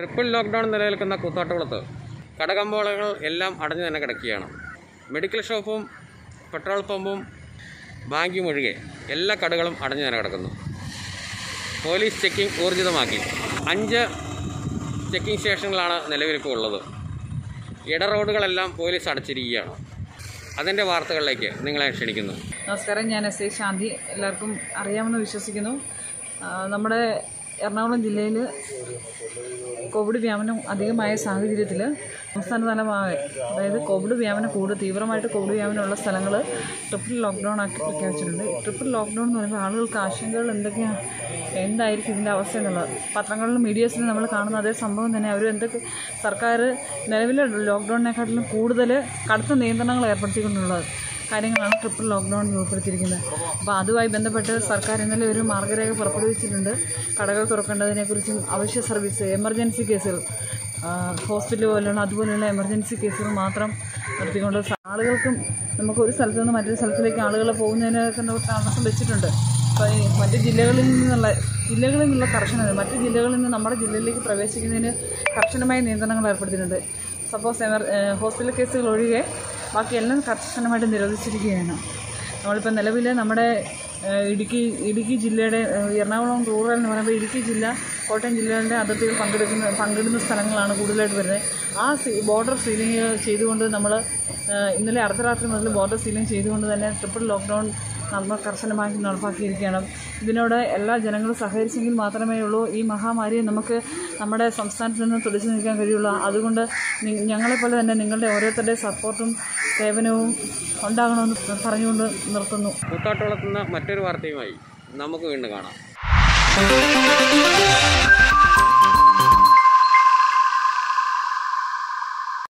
triple lockdown നിലനിൽക്കുന്ന കൂത്താട്ടുകുളത്ത് കടകമ്പോളങ്ങൾ എല്ലാം അടഞ്ഞു തന്നെ കിടക്കുകയാണ് മെഡിക്കൽ ഷോപ്പും പെട്രോൾ പമ്പും ബാങ്കും ഒഴികെ എല്ലാ കടകളും അടഞ്ഞു തന്നെ കിടക്കുന്നു പോലീസ് ചെക്കിംഗ് ഊർജിതമാക്കി അഞ്ച് ചെക്കിംഗ് സ്റ്റേഷനുകളാണ് നിലവിലിപ്പോൾ ഉള്ളത് ഇട റോഡുകളെല്ലാം പോലീസ് അടച്ചിരിക്കുകയാണ് അതിൻ്റെ വാർത്തകളിലേക്ക് നിങ്ങളെ ക്ഷണിക്കുന്നു നമസ്കാരം ഞാൻ എസ് ഐ ശാന്തി എല്ലാവർക്കും അറിയാമെന്ന് വിശ്വസിക്കുന്നു ആ, നമ്മുടെ എറണാകുളം ജില്ലയിൽ കോവിഡ് വ്യാപനം അധികമായ സാഹചര്യത്തിൽ സംസ്ഥാന തലമായി അതായത് കോവിഡ് വ്യാപനം കൂടുതൽ തീവ്രമായിട്ട് കോവിഡ് വ്യാപനമുള്ള സ്ഥലങ്ങൾ ട്രിപ്പിൾ ലോക്ക്ഡൗൺ ആക്കി പ്രഖ്യാപിച്ചിട്ടുണ്ട് ഈ ട്രിപ്പിൾ ലോക്ക്ഡൗൺ എന്ന് പറയുമ്പോൾ ആളുകൾക്ക് ആശങ്കകൾ എന്തൊക്കെയാണ് എന്തായിരിക്കും ഇതിൻ്റെ അവസ്ഥ എന്നുള്ളത് പത്രങ്ങളിലും മീഡിയസിലും നമ്മൾ കാണുന്ന അതേ സംഭവം തന്നെ അവർ എന്തൊക്കെ സർക്കാർ നിലവിലെ ലോക്ക്ഡൗണിനെക്കാട്ടിലും കൂടുതൽ കടുത്ത നിയന്ത്രണങ്ങൾ ഏർപ്പെടുത്തിക്കൊണ്ടുള്ളത് കാര്യങ്ങളാണ് ട്രിപ്പിൾ ലോക്ക്ഡൗണിൽ ഉൾപ്പെടുത്തിയിരിക്കുന്നത് അപ്പോൾ അതുമായി ബന്ധപ്പെട്ട് സർക്കാർ ഇന്നലെ ഒരു മാർഗ്ഗരേഖ പുറപ്പെടുവിച്ചിട്ടുണ്ട് കടകൾ തുറക്കേണ്ടതിനെക്കുറിച്ചും അവശ്യ സർവീസ് എമർജൻസി കേസുകൾ ആ, ഹോസ്പിറ്റൽ പോലെയുള്ള അതുപോലെയുള്ള എമർജൻസി കേസുകൾ മാത്രം നിർത്തിക്കൊണ്ട് സ- ആളുകൾക്കും നമുക്ക് ഒരു സ്ഥലത്ത് നിന്ന് മറ്റൊരു സ്ഥലത്തിലേക്ക് ആളുകൾ പോകുന്നതിനൊക്കെ തടസ്സം വെച്ചിട്ടുണ്ട് അപ്പോൾ ഈ മറ്റ് ജില്ലകളിൽ നിന്നുള്ള ജില്ലകളിൽ നിന്നുള്ള കർശനത മറ്റ് ജില്ലകളിൽ നിന്ന് നമ്മുടെ ജില്ലയിലേക്ക് പ്രവേശിക്കുന്നതിന് കർശനമായ നിയന്ത്രണങ്ങൾ ഏർപ്പെടുത്തിയിട്ടുണ്ട് സപ്പോസ് എമർ ഹോസ്പിറ്റൽ കേസുകൾ ഒഴികെ ബാക്കിയെല്ലാം കർശനമായിട്ട് നിരോധിച്ചിരിക്കുകയാണ് നമ്മളിപ്പോൾ നിലവിൽ നമ്മുടെ ഏഹ്, ഇടുക്കി ഇടുക്കി ജില്ലയുടെ ഏഹ്, എറണാകുളം റൂറൽ എന്ന് പറയുമ്പോൾ ഇടുക്കി ജില്ല കോട്ടയം ജില്ലകളുടെ അതിർത്തികൾ പങ്കെടുക്കുന്ന പങ്കിടുന്ന സ്ഥലങ്ങളാണ് കൂടുതലായിട്ട് വരുന്നത് ആ സീ ബോർഡർ സീലിംഗ് ചെയ്തുകൊണ്ട് നമ്മൾ ഇന്നലെ അർദ്ധരാത്രി മുതൽ ബോർഡർ സീലിംഗ് ചെയ്തുകൊണ്ട് തന്നെ ട്രിപ്പിൾ ലോക്ക്ഡൗൺ നമ്മൾ കർശനമാക്കി നടപ്പാക്കിയിരിക്കുകയാണ് ഇതിനോട് എല്ലാ ജനങ്ങളും സഹകരിച്ചെങ്കിൽ മാത്രമേ ഉള്ളൂ ഈ മഹാമാരിയെ നമുക്ക് നമ്മുടെ സംസ്ഥാനത്ത് നിന്ന് തുടച്ചു നിൽക്കാൻ കഴിയുള്ളൂ അതുകൊണ്ട് നി- ഞങ്ങളെപ്പോലെ തന്നെ നിങ്ങളുടെ ഓരോരുത്തരുടെയും സപ്പോർട്ടും സേവനവും ഉണ്ടാകണമെന്ന് പറഞ്ഞുകൊണ്ട് നിർത്തുന്നു കൂത്താട്ടുകുളത്ത് നിന്ന് മറ്റൊരു വാർത്തയുമായി നമുക്ക് വീണ്ടും കാണാം